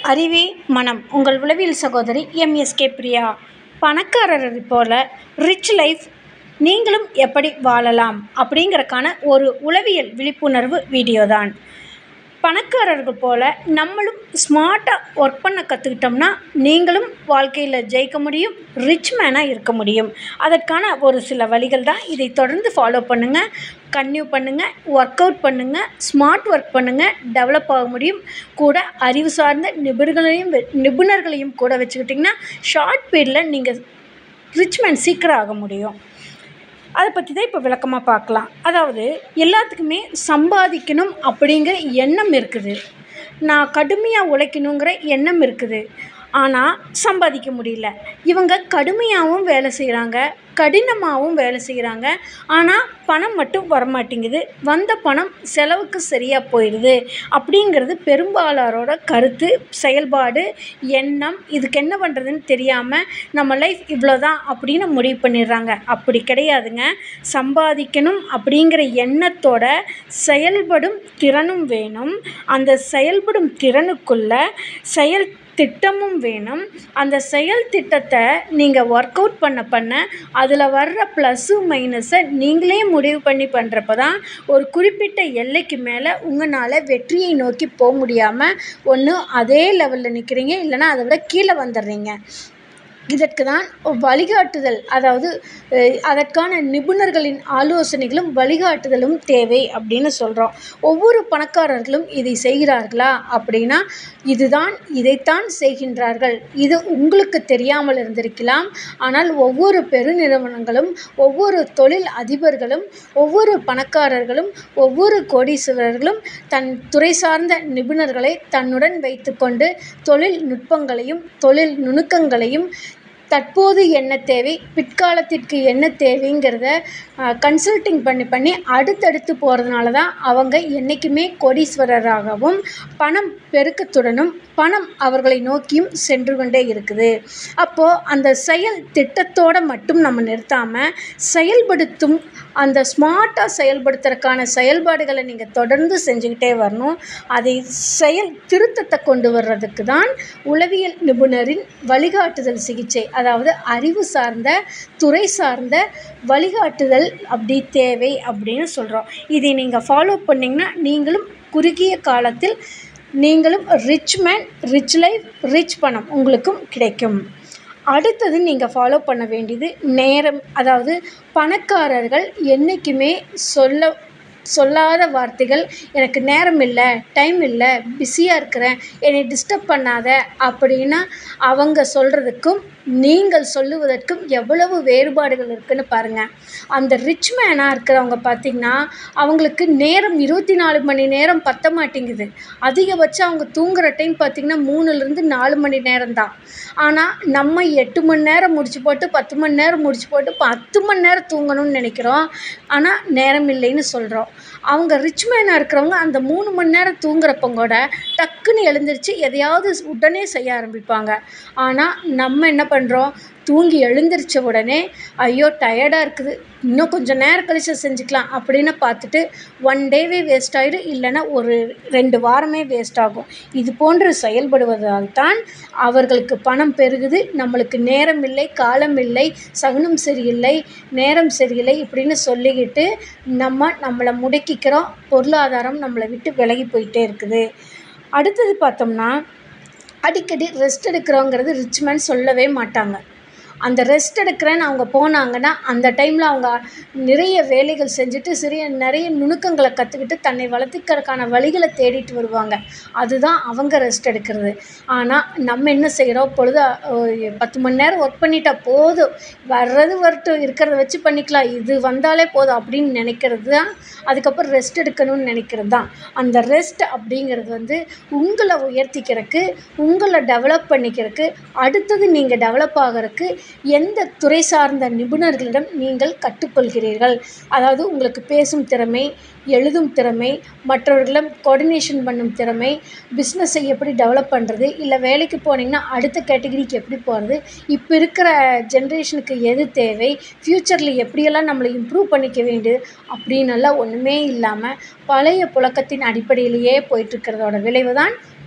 அறிவே மனம் உங்கள் உளவியல் சகோதரி எம்எஸ்கே பிரியா பணக்காரரை போல ரிச் லைஃப் நீங்களும் எப்படி வாழலாம் அப்படிங்கறக்கான ஒரு உளவியல் விழிப்புணர்வு வீடியோ தான் பணக்காரர்கள் போல நம்மளும் ஸ்மார்ட்டாக ஒர்க் பண்ண கற்றுக்கிட்டோம்னா நீங்களும் வாழ்க்கையில் ஜெயிக்க முடியும் ரிச் மேனாக இருக்க முடியும் அதற்கான ஒரு சில வழிகள் தான் இதை தொடர்ந்து ஃபாலோ பண்ணுங்கள் கன்டினியூ பண்ணுங்கள் ஒர்க் அவுட் பண்ணுங்கள் ஸ்மார்ட் ஒர்க் பண்ணுங்கள் டெவலப் ஆக முடியும் கூட அறிவு சார்ந்த நிபுணர்களையும் வெ- நிபுணர்களையும் கூட வச்சுக்கிட்டிங்கன்னா ஷார்ட் பீரியடில் நீங்கள் ரிச் மேன் சீக்கிரம் ஆக முடியும் அதை பற்றி தான் இப்போ விளக்கமாக பார்க்கலாம் அதாவது எல்லாத்துக்குமே சம்பாதிக்கணும் அப்படிங்கிற எண்ணம் இருக்குது நான் கடுமையாக உழைக்கணுங்கிற எண்ணம் இருக்குது ஆனால் சம்பாதிக்க முடியல இவங்க கடுமையாகவும் வேலை செய்கிறாங்க கடினமாகவும் வேலை செய்கிறாங்க ஆனால் பணம் மட்டும் வரமாட்டேங்குது வந்த பணம் செலவுக்கு சரியாக போயிடுது அப்படிங்கிறது பெரும்பாலாரோட கருத்து செயல்பாடு எண்ணம் இதுக்கு என்ன பண்ணுறதுன்னு தெரியாமல் நம்ம லைஃப் இவ்வளோதான் அப்படின்னு முடிவு பண்ணிடுறாங்க அப்படி கிடையாதுங்க சம்பாதிக்கணும் அப்படிங்கிற எண்ணத்தோட செயல்படும் திறனும் வேணும் அந்த செயல்படும் திறனுக்குள்ள செயல் திட்டமும் வேணும் அந்த செயல் திட்டத்தை நீங்கள் ஒர்க் அவுட் பண்ண பண்ண அதில் வர்ற ப்ளஸ்ஸு மைனஸை நீங்களே முடிவு பண்ணி பண்ணுறப்ப தான் ஒரு குறிப்பிட்ட எல்லைக்கு மேலே உங்களால் வெற்றியை நோக்கி போக முடியாமல் ஒன்று அதே லெவலில் நிற்கிறீங்க இல்லைன்னா அதை விட கீழே வந்துடுறீங்க இதற்கு தான் வழிகாட்டுதல் அதாவது அஹ், அதற்கான நிபுணர்களின் ஆலோசனைகளும் வழிகாட்டுதலும் தேவை அப்படின்னு சொல்கிறோம் ஒவ்வொரு பணக்காரர்களும் இதை செய்கிறார்களா அப்படின்னா இதுதான் இதைத்தான் செய்கின்றார்கள் இது உங்களுக்கு தெரியாமல் இருந்திருக்கலாம் ஆனால் ஒவ்வொரு பெருநிறுவனங்களும் ஒவ்வொரு தொழில் அதிபர்களும் ஒவ்வொரு பணக்காரர்களும் ஒவ்வொரு கோடீஸ்வரர்களும் தன் துறை சார்ந்த நிபுணர்களை தன்னுடன் வைத்துக்கொண்டு தொழில் நுட்பங்களையும் தொழில் நுணுக்கங்களையும் தற்போது என்ன தேவை பிற்காலத்திற்கு என்ன தேவைங்கிறத கன்சல்டிங் பண்ணி பண்ணி அடுத்தடுத்து போகிறதுனால தான் அவங்க என்றைக்குமே கோடீஸ்வரராகவும் பணம் பெருக்கத்துடனும் பணம் அவர்களை நோக்கியும் சென்று கொண்டே இருக்குது அப்போது அந்த செயல் திட்டத்தோடு மட்டும் நம்ம நிறுத்தாமல் செயல்படுத்தும் அந்த ஸ்மார்ட்டாக செயல்படுத்துறதுக்கான செயல்பாடுகளை நீங்கள் தொடர்ந்து செஞ்சுக்கிட்டே வரணும் அதை செயல் திருத்தத்தை கொண்டு வர்றதுக்கு தான் உளவியல் நிபுணரின் வழிகாட்டுதல் சிகிச்சை அதாவது அறிவு சார்ந்த துறை சார்ந்த வழிகாட்டுதல் அப்படி தேவை அப்படின்னு சொல்கிறோம் இதை நீங்கள் ஃபாலோ பண்ணிங்கன்னா நீங்களும் குறுகிய காலத்தில் நீங்களும் rich man rich life rich பணம் உங்களுக்கும் கிடைக்கும் அடுத்தது நீங்கள் ஃபாலோ பண்ண வேண்டியது நேரம் அதாவது பணக்காரர்கள் என்றைக்குமே சொல்ல சொல்லாத வார்த்தைகள் எனக்கு நேரம் இல்லை டைம் இல்லை பிஸியாக இருக்கிறேன் என்னை டிஸ்டர்ப் பண்ணாத அப்படின்னா அவங்க சொல்கிறதுக்கும் நீங்கள் சொல்லுவதற்கும் எவ்வளவு வேறுபாடுகள் இருக்குன்னு பாருங்கள் அந்த ரிச் மேனாக இருக்கிறவங்க பார்த்திங்கன்னா அவங்களுக்கு நேரம் இருபத்தி நாலு மணி நேரம் பத்த மாட்டேங்குது அதிகபட்சம் அவங்க தூங்குற டைம் பார்த்திங்கன்னா மூணுலேருந்து நாலு மணி நேரம் தான் ஆனால் நம்ம எட்டு மணி நேரம் முடிச்சு போட்டு பத்து மணி நேரம் முடிச்சு போட்டு பத்து மணி நேரம் தூங்கணும்னு நினைக்கிறோம் ஆனால் நேரம் இல்லைன்னு சொல்கிறோம் அவங்க ரிச் மேனாக இருக்கிறவங்க அந்த மூணு மணி நேரம் தூங்குறப்ப கூட டக்குன்னு எழுந்திருச்சு எதையாவது உடனே செய்ய ஆரம்பிப்பாங்க ஆனால் நம்ம என்ன பண்ணுறோம் தூங்கி எழுந்திரிச்ச உடனே ஐயோ டயர்டாக இருக்குது இன்னும் கொஞ்சம் நேரம் கழிச்சு செஞ்சுக்கலாம் அப்படின்னு பார்த்துட்டு ஒன் டேவே வேஸ்ட் ஆகிடும் இல்லைன்னா ஒரு ரெண்டு வாரமே வேஸ்ட் ஆகும் இது போன்று செயல்படுவதால் தான் அவர்களுக்கு பணம் பெருகுது நம்மளுக்கு நேரம் இல்லை காலம் இல்லை சகுனம் சரியில்லை நேரம் சரியில்லை இப்படின்னு சொல்லிக்கிட்டு நம்ம நம்மளை முடக்கிக்கிறோம் பொருளாதாரம் நம்மளை விட்டு விலகி போயிட்டே இருக்குது அடுத்தது பார்த்தோம்னா அடிக்கடி ரெஸ்ட் எடுக்கிறோங்கிறது ரிச் மேன் சொல்லவே மாட்டாங்க அந்த ரெஸ்ட் எடுக்கிறேன்னு அவங்க போனாங்கன்னா அந்த டைமில் அவங்க நிறைய வேலைகள் செஞ்சுட்டு சிறிய நிறைய நுணுக்கங்களை கற்றுக்கிட்டு தன்னை வளர்த்துக்கிறதுக்கான வழிகளை தேடிட்டு வருவாங்க அதுதான் அவங்க ரெஸ்ட் எடுக்கிறது ஆனால் நம்ம என்ன செய்கிறோம் பொழுது அஹ், பத்து மணி நேரம் ஒர்க் பண்ணிட்டா போதும் வர்றது வரட்டும் இருக்கிறத வச்சு பண்ணிக்கலாம் இது வந்தாலே போதும் அப்படின்னு நினைக்கிறது தான் அதுக்கப்புறம் ரெஸ்ட் எடுக்கணும்னு நினைக்கிறது தான் அந்த ரெஸ்ட் அப்படிங்கிறது வந்து உங்களை உயர்த்திக்கிறதுக்கு உங்களை டெவலப் பண்ணிக்கிறதுக்கு அடுத்தது நீங்கள் டெவலப் ஆகிறதுக்கு எந்த துறை சார்ந்த நிபுணர்களிடம் நீங்கள் கற்றுக்கொள்கிறீர்கள் அதாவது உங்களுக்கு பேசும் திறமை எழுதும் திறமை மற்றவர்களிடம் கோஆர்டினேஷன் பண்ணும் திறமை பிஸ்னஸை எப்படி டெவலப் பண்ணுறது இல்லை வேலைக்கு போனீங்கன்னா அடுத்த கேட்டகரிக்கு எப்படி போகிறது இப்போ இருக்கிற ஜென்ரேஷனுக்கு எது தேவை ஃப்யூச்சரில் எப்படியெல்லாம் நம்மளை இம்ப்ரூவ் பண்ணிக்க வேண்டியது அப்படின்னு எல்லாம் ஒன்றுமே இல்லாமல் பழைய புழக்கத்தின் அடிப்படையிலேயே போயிட்டுருக்கிறதோட விளைவு தான்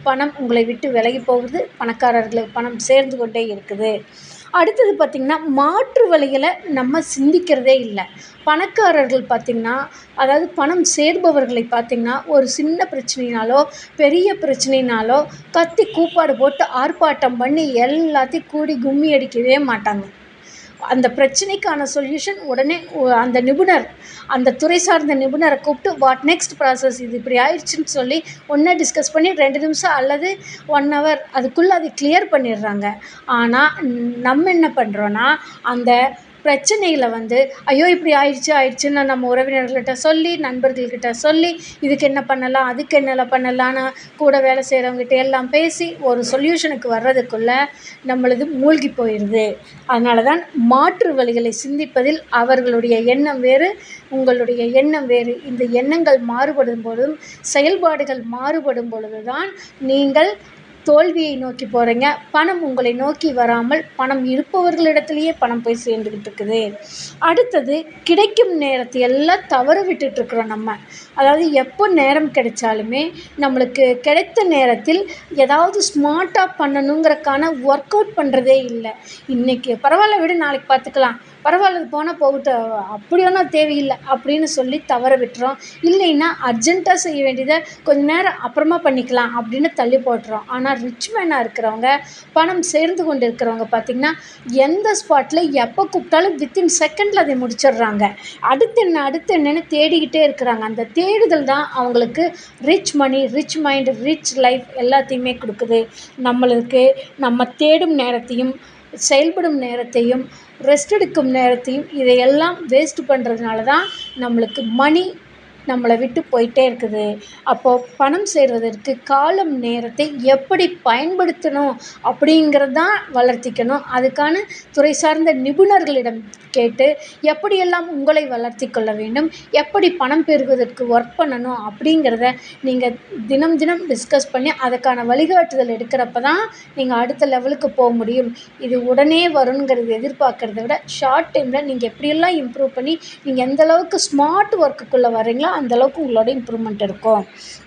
பணம் உங்களை விட்டு விலகி போகுது பணக்காரர்களுக்கு பணம் சேர்ந்து கொண்டே இருக்குது அடுத்தது பார்த்திங்கன்னா மாற்று வழிகளை நம்ம சிந்திக்கிறதே இல்லை பணக்காரர்கள் பார்த்திங்கன்னா அதாவது பணம் சேர்பவர்களை பார்த்திங்கன்னா ஒரு சின்ன பிரச்சனைனாலோ பெரிய பிரச்சனைனாலோ கத்தி கூப்பாடு போட்டு ஆர்ப்பாட்டம் பண்ணி எல்லாத்தையும் கூடி கும்மி அடிக்கவே மாட்டாங்க அந்த பிரச்சனைக்கான சொல்யூஷன் உடனே ஒ- அந்த நிபுணர் அந்த துறை சார்ந்த நிபுணரை கூப்பிட்டு வாட் நெக்ஸ்ட் ப்ராசஸ் இது இப்படி ஆயிடுச்சுன்னு சொல்லி ஒன்றா டிஸ்கஸ் பண்ணி ரெண்டு நிமிஷம் அல்லது ஒன் ஹவர் அதுக்குள்ளே அதை கிளியர் பண்ணிடுறாங்க ஆனால் நம்ம என்ன பண்ணுறோன்னா அந்த பிரச்சனைகளை வந்து ஐயோ இப்படி ஆயிடுச்சு ஆயிடுச்சுன்னு நம்ம உறவினர்கள்கிட்ட சொல்லி நண்பர்கள்கிட்ட சொல்லி இதுக்கு என்ன பண்ணலாம் அதுக்கு என்ன பண்ணலான்னு கூட வேலை செய்கிறவங்ககிட்ட எல்லாம் பேசி ஒரு சொல்யூஷனுக்கு வர்றதுக்குள்ளே நம்மளது மூழ்கி போயிடுது அதனால தான் மாற்று வழிகளை சிந்திப்பதில் அவர்களுடைய எண்ணம் வேறு உங்களுடைய எண்ணம் வேறு இந்த எண்ணங்கள் மாறுபடும் பொழுதும் செயல்பாடுகள் மாறுபடும் பொழுது தான் நீங்கள் தோல்வியை நோக்கி போகிறீங்க பணம் உங்களை நோக்கி வராமல் பணம் இருப்பவர்களிடத்துலையே பணம் போய் சேர்ந்துக்கிட்டு இருக்குது அடுத்தது கிடைக்கும் நேரத்தை எல்லாம் தவற விட்டுட்டு இருக்கிறோம் நம்ம அதாவது எப்போ நேரம் கிடைச்சாலுமே நம்மளுக்கு கிடைத்த நேரத்தில் ஏதாவது ஸ்மார்ட்டாக பண்ணணுங்கிறக்கான ஒர்க் அவுட் பண்ணுறதே இல்லை இன்றைக்கி பரவாயில்ல விடு நாளைக்கு பார்த்துக்கலாம் பரவாயில்ல இது போனால் போகட்டும் அப்படி ஒன்றும் தேவையில்லை அப்படின்னு சொல்லி தவற விட்டுறோம் இல்லைன்னா அர்ஜென்ட்டாக செய்ய வேண்டியதை கொஞ்ச நேரம் அப்புறமா பண்ணிக்கலாம் அப்படின்னு தள்ளி போட்டுறோம் ஆனால் ரிச் மேனாக இருக்கிறவங்க பணம் சேர்ந்து கொண்டு இருக்கிறவங்க பார்த்திங்கன்னா எந்த ஸ்பாட்டில் எப்போ கூப்பிட்டாலும் வித்தின் செகண்டில் அதை முடிச்சிடுறாங்க அடுத்து என்ன அடுத்து என்னன்னு தேடிக்கிட்டே இருக்கிறாங்க அந்த தேடுதல் தான் அவங்களுக்கு rich money rich mind rich life எல்லாத்தையுமே கொடுக்குது நம்மளுக்கு நம்ம தேடும் நேரத்தையும் செயல்படும் நேரத்தையும் ரெஸ்ட் எடுக்கும் நேரத்தையும் இதையெல்லாம் வேஸ்ட் பண்ணுறதுனால தான் நம்மளுக்கு மணி நம்மளை விட்டு போயிட்டே இருக்குது அப்போது பணம் சேர்வதற்கு காலம் நேரத்தை எப்படி பயன்படுத்தணும் அப்படிங்கிறது தான் வளர்த்திக்கணும் அதுக்கான துறை சார்ந்த நிபுணர்களிடம் கேட்டு எப்படியெல்லாம் உங்களை வளர்த்தி கொள்ள வேண்டும் எப்படி பணம் பெறுவதற்கு ஒர்க் பண்ணணும் அப்படிங்கிறத நீங்கள் தினம் தினம் டிஸ்கஸ் பண்ணி அதுக்கான வழிகாட்டுதல் எடுக்கிறப்ப தான் நீங்கள் அடுத்த லெவலுக்கு போக முடியும் இது உடனே வருங்கிறது எதிர்பார்க்கறத விட ஷார்ட் டைமில் நீங்கள் எப்படியெல்லாம் இம்ப்ரூவ் பண்ணி நீங்கள் எந்த அளவுக்கு ஸ்மார்ட் ஒர்க்குக்குள்ளே வர்றீங்களோ அந்த அளவுக்கு உங்களோட இம்ப்ரூவ்மெண்ட் இருக்கும்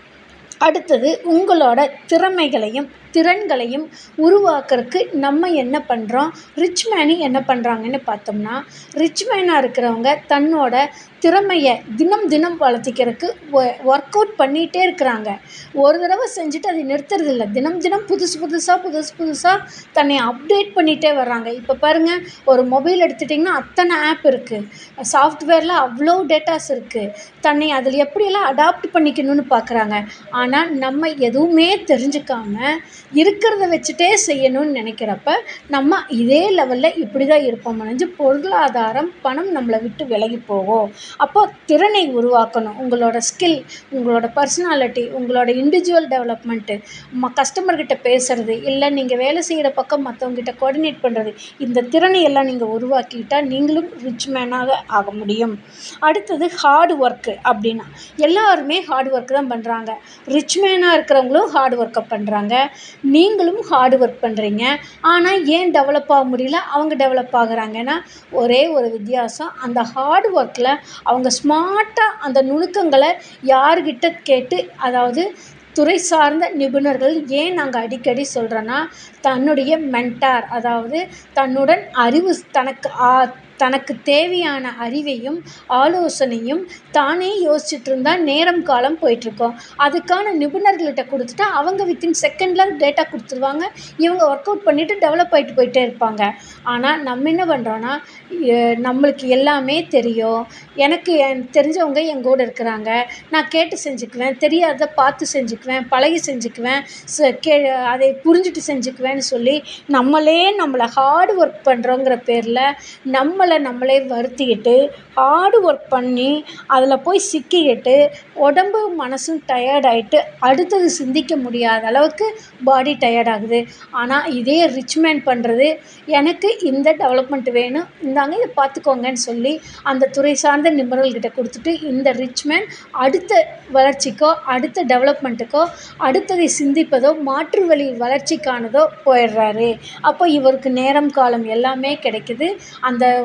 அடுத்தது உங்களோட திறமைகளையும் திறன்களையும் உருவாக்குறதுக்கு நம்ம என்ன பண்ணுறோம் ரிச் மேனி என்ன பண்ணுறாங்கன்னு பார்த்தோம்னா ரிச் மேனாக இருக்கிறவங்க தன்னோட திறமையை தினம் தினம் வளர்த்திக்கிறதுக்கு ஒர்க் அவுட் பண்ணிகிட்டே இருக்கிறாங்க ஒரு தடவை செஞ்சுட்டு அதை நிறுத்துறதில்ல தினம் தினம் புதுசு புதுசாக புதுசு புதுசாக தன்னை அப்டேட் பண்ணிகிட்டே வர்றாங்க இப்போ பாருங்கள் ஒரு மொபைல் எடுத்துட்டிங்கன்னா அத்தனை ஆப் இருக்குது சாஃப்ட்வேரில் அவ்வளோ டேட்டாஸ் இருக்குது தன்னை அதில் எப்படியெல்லாம் அடாப்ட் பண்ணிக்கணும்னு பார்க்குறாங்க ஆனால் நம்ம எதுவுமே தெரிஞ்சுக்காம இருக்கிறத வச்சுட்டே செய்யணும்னு நினைக்கிறப்ப நம்ம இதே லெவலில் இப்படி தான் இருப்போம் மனைஞ்சு பொருளாதாரம் பணம் நம்மளை விட்டு விலகி போகும் அப்போ திறனை உருவாக்கணும் உங்களோட ஸ்கில் உங்களோட பர்சனாலிட்டி உங்களோட இண்டிவிஜுவல் டெவலப்மெண்ட்டு ம கஸ்டமர்கிட்ட பேசுறது இல்லை நீங்கள் வேலை செய்கிற பக்கம் மற்றவங்ககிட்ட கோஆர்டினேட் பண்ணுறது இந்த திறனை எல்லாம் நீங்கள் உருவாக்கிக்கிட்டால் நீங்களும் ரிச் மேனாக ஆக முடியும் அடுத்தது ஹார்ட் ஒர்க்கு அப்படின்னா எல்லாருமே ஹார்ட் ஒர்க் தான் பண்ணுறாங்க ரிச் மேனாக இருக்கிறவங்களும் ஹார்ட் ஒர்க்கை பண்ணுறாங்க நீங்களும் ஹார்ட் ஒர்க் பண்ணுறீங்க ஆனால் ஏன் டெவலப் ஆக முடியல அவங்க டெவலப் ஆகுறாங்கன்னா ஒரே ஒரு வித்தியாசம் அந்த ஹார்ட் ஒர்க்கில் அவங்க ஸ்மார்ட்டாக அந்த நுணுக்கங்களை யார்கிட்ட கேட்டு அதாவது துறை சார்ந்த நிபுணர்கள் ஏன் நாங்கள் அடிக்கடி சொல்கிறோன்னா தன்னுடைய மென்டார் அதாவது தன்னுடன் அறிவு தனக்கு ஆ- தனக்கு தேவையான அறிவையும் ஆலோசனையும் தானே யோசிச்சுட்டு இருந்தால் நேரம் காலம் போயிட்டுருக்கோம் அதுக்கான நிபுணர்கள்கிட்ட கொடுத்துட்டா அவங்க வித்தின் செகண்டில் டேட்டா கொடுத்துருவாங்க இவங்க ஒர்க் அவுட் பண்ணிவிட்டு டெவலப் ஆகிட்டு போயிட்டே இருப்பாங்க ஆனால் நம்ம என்ன பண்ணுறோன்னா நம்மளுக்கு எல்லாமே தெரியும் எனக்கு என் தெரிஞ்சவங்க என் கூட இருக்கிறாங்க நான் கேட்டு செஞ்சுக்குவேன் தெரியாததை பார்த்து செஞ்சுக்குவேன் பழகி செஞ்சுக்குவேன் ச கே அதை புரிஞ்சுட்டு செஞ்சுக்குவேன்னு சொல்லி நம்மளே நம்மளை ஹார்ட் ஒர்க் பண்ணுறோங்கிற பேரில் நம்மளை நம்மளே வருத்திக்கிட்டு ஹார்டு ஒர்க் பண்ணி அதில் போய் சிக்கிக்கிட்டு உடம்பு மனசும் டயர்ட் ஆகிட்டு அடுத்தது சிந்திக்க முடியாத அளவுக்கு பாடி டயர்ட் ஆகுது ஆனால் இதே ரிச் மேன் பண்ணுறது எனக்கு இந்த டெவலப்மெண்ட் வேணும் இந்தாங்க இதை பார்த்துக்கோங்கன்னு சொல்லி அந்த துறை சார்ந்த நிபுணர்கள்கிட்ட கொடுத்துட்டு இந்த ரிச் மேன் அடுத்த வளர்ச்சிக்கோ அடுத்த டெவலப்மெண்ட்டுக்கோ அடுத்ததை சிந்திப்பதோ மாற்று வழி வளர்ச்சிக்கானதோ போயிடுறாரு அப்போ இவருக்கு நேரம் காலம் எல்லாமே கிடைக்குது அந்த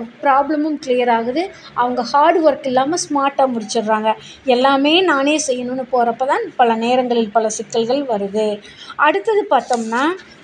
ப்ராப்ளமும் கிளியர் ஆகுது அவங்க ஹார்ட் ஒர்க் இல்லாமல் ஸ்மார்ட்டாக முடிச்சிடுறாங்க எல்லாமே நானே செய்யணும்னு போகிறப்ப தான் பல நேரங்களில் பல சிக்கல்கள் வருது அடுத்தது பார்த்தோம்னா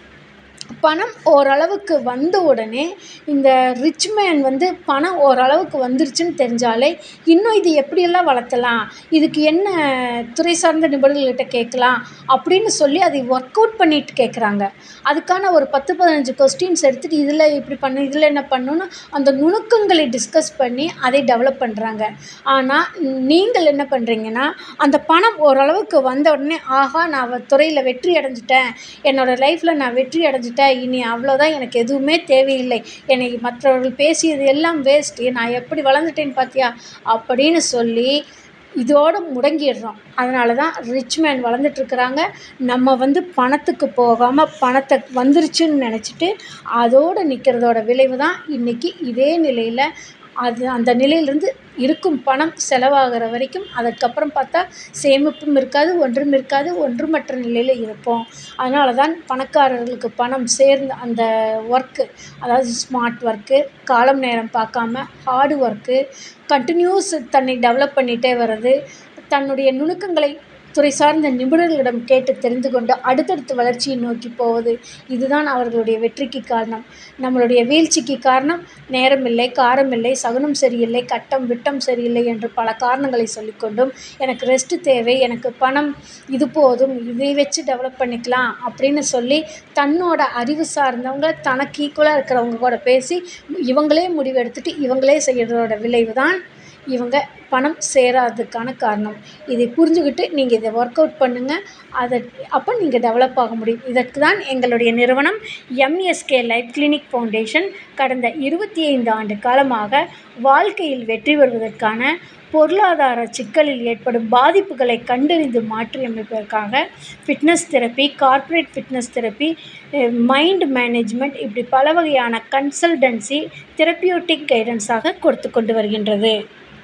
பணம் ஓரளவுக்கு வந்த உடனே இந்த ரிச் மேன் வந்து பணம் ஓரளவுக்கு வந்துருச்சுன்னு தெரிஞ்சாலே இன்னும் இது எப்படியெல்லாம் வளர்த்தலாம் இதுக்கு என்ன துறை சார்ந்த நிபுணர்கள்கிட்ட கேட்கலாம் அப்படின்னு சொல்லி அதை ஒர்க் அவுட் பண்ணிட்டு கேட்குறாங்க அதுக்கான ஒரு பத்து பதினஞ்சு கொஸ்டின்ஸ் எடுத்துகிட்டு இதில் இப்படி பண்ணு இதில் என்ன பண்ணணும்னு அந்த நுணுக்கங்களை டிஸ்கஸ் பண்ணி அதை டெவலப் பண்ணுறாங்க ஆனால் நீங்கள் என்ன பண்ணுறீங்கன்னா அந்த பணம் ஓரளவுக்கு வந்த உடனே ஆஹா நான் துறையில் வெற்றி அடைஞ்சிட்டேன் என்னோடய லைஃப்பில் நான் வெற்றி அடைஞ்சிட்டேன் இனி அவ்வளோதான் எனக்கு எதுவுமே தேவையில்லை என்னை மற்றவர்கள் பேசியது எல்லாம் வேஸ்ட்டு நான் எப்படி வளர்ந்துட்டேன்னு பார்த்தியா அப்படின்னு சொல்லி இதோடு முடங்கிடுறோம் அதனால தான் ரிச் மேன் வளர்ந்துட்டுருக்குறாங்க நம்ம வந்து பணத்துக்கு போகாமல் பணத்தை வந்துருச்சுன்னு நினச்சிட்டு அதோடு நிற்கிறதோட விளைவு தான் இன்றைக்கி இதே நிலையில் அது அந்த நிலையிலேருந்து இருக்கும் பணம் செலவாகிற வரைக்கும் அதுக்கப்புறம் பார்த்தா சேமிப்பும் இருக்காது ஒன்றும் இருக்காது ஒன்றுமற்ற நிலையில் இருப்போம் அதனால தான் பணக்காரர்களுக்கு பணம் சேர்ந்து அந்த ஒர்க்கு அதாவது ஸ்மார்ட் ஒர்க்கு காலம் நேரம் பார்க்காம ஹார்டு ஒர்க்கு கண்டினியூஸ் தன்னை டெவலப் பண்ணிகிட்டே வர்றது தன்னுடைய நுணுக்கங்களை துறை சார்ந்த நிபுணர்களிடம் கேட்டு தெரிந்து கொண்டு அடுத்தடுத்த வளர்ச்சியை நோக்கி போவது இதுதான் அவர்களுடைய வெற்றிக்கு காரணம் நம்மளுடைய வீழ்ச்சிக்கு காரணம் நேரமில்லை காரமில்லை சகுனம் சரியில்லை கட்டம் விட்டம் சரியில்லை என்று பல காரணங்களை சொல்லிக்கொண்டும் எனக்கு ரெஸ்ட்டு தேவை எனக்கு பணம் இது போதும் இதை வச்சு டெவலப் பண்ணிக்கலாம் அப்படின்னு சொல்லி தன்னோட அறிவு சார்ந்தவங்க தனக்கு ஈக்குவலாக இருக்கிறவங்க கூட பேசி இவங்களே முடிவு எடுத்துட்டு இவங்களே செய்கிறதோட விளைவு தான் இவங்க பணம் சேராததுக்கான காரணம் இதை புரிஞ்சுக்கிட்டு நீங்கள் இதை ஒர்க் அவுட் பண்ணுங்கள் அதை அப்போ நீங்கள் டெவலப் ஆக முடியும் இதற்கு தான் எங்களுடைய நிறுவனம் எம்எஸ்கே லைஃப் கிளினிக் ஃபவுண்டேஷன் கடந்த இருபத்தி ஐந்து ஆண்டு காலமாக வாழ்க்கையில் வெற்றி பெறுவதற்கான பொருளாதார சிக்கலில் ஏற்படும் பாதிப்புகளை கண்டறிந்து மாற்றியமைப்பதற்காக fitness therapy corporate fitness therapy mind management இப்படி பல வகையான கன்சல்டன்சி தெரப்பியூட்டிக் கைடன்ஸாக கொடுத்து கொண்டு வருகின்றது